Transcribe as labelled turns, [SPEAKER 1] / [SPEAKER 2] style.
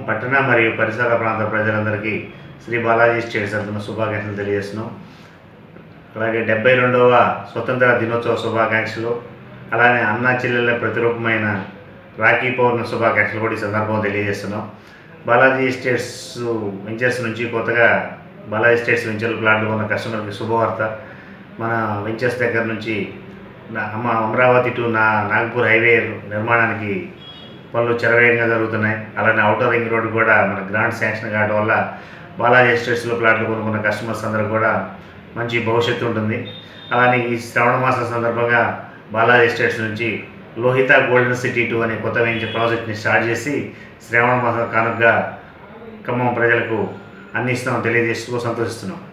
[SPEAKER 1] పట్టణ మరియు పరిసర ప్రాంత ప్రజలందరికీ శ్రీ బాలాజీ స్టేట్స్ తరఫున శుభాకాంక్షలు తెలియజేస్తున్నాం అలాగే డెబ్బై రెండవ స్వతంత్ర దినోత్సవ శుభాకాంక్షలు అలానే అన్నా చెల్లెళ్ళ ప్రతిరూపమైన రాఖీ పౌర్ణ శుభాకాంక్షలు కూడా ఈ సందర్భంగా తెలియజేస్తున్నాం బాలాజీ స్టేట్స్ వెంచర్స్ నుంచి కొత్తగా బాలాజీ స్టేట్స్ వెంచర్ ప్లాట్లు ఉన్న కస్టమర్కి శుభవార్త మన వెంచర్స్ దగ్గర నుంచి నా- అమ్మ అమరావతి టు నా నాగ్పూర్ హైవే నిర్మాణానికి పనులు చెరవేగంగా జరుగుతున్నాయి అలానే అవుటర్ రింగ్ రోడ్ కూడా మన గ్రాంట్ శాంక్షన్ కావడం వల్ల బాలాజీ ఎస్టేట్స్లో ప్లాట్లు కొనుక్కున్న కస్టమర్స్ అందరూ కూడా మంచి భవిష్యత్తు ఉంటుంది అలానే ఈ శ్రావణ మాసం సందర్భంగా బాలాజీ ఎస్టేట్స్ నుంచి లోహిత గోల్డెన్ సిటీ టూ అనే కొత్త వెంచర్ ప్రాజెక్ట్ని స్టార్ట్ చేసి శ్రావణ మాసం కానుకగా ఖమ్మం ప్రజలకు అందిస్తామని తెలియజేస్తూ సంతోషిస్తున్నాం